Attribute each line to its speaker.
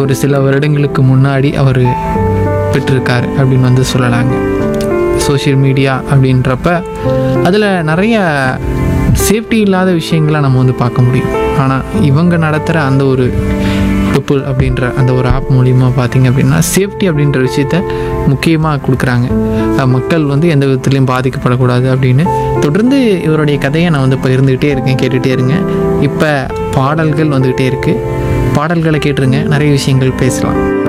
Speaker 1: ஒரு சில வருடங்களுக்கு முன்னாடி அவர் பெற்றிருக்காரு அப்படின்னு வந்து சொல்லலாங்க சோஷியல் மீடியா அப்படின்றப்ப அதில் நிறைய சேஃப்டி இல்லாத விஷயங்களை நம்ம வந்து பார்க்க முடியும் ஆனால் இவங்க நடத்துகிற அந்த ஒரு டுப்புல் அப்படின்ற அந்த ஒரு ஆப் மூலிமா பார்த்தீங்க அப்படின்னா சேஃப்டி அப்படின்ற விஷயத்த முக்கியமாக கொடுக்குறாங்க அஹ் மக்கள் வந்து எந்த விதத்துலையும் பாதிக்கப்படக்கூடாது அப்படின்னு தொடர்ந்து இவருடைய கதையை நான் வந்து பகிர்ந்துக்கிட்டே இருக்கேன் கேட்டுகிட்டே இருங்க இப்போ பாடல்கள் வந்துக்கிட்டே இருக்குது பாடல்களை கேட்டுருங்க நிறைய விஷயங்கள் பேசலாம்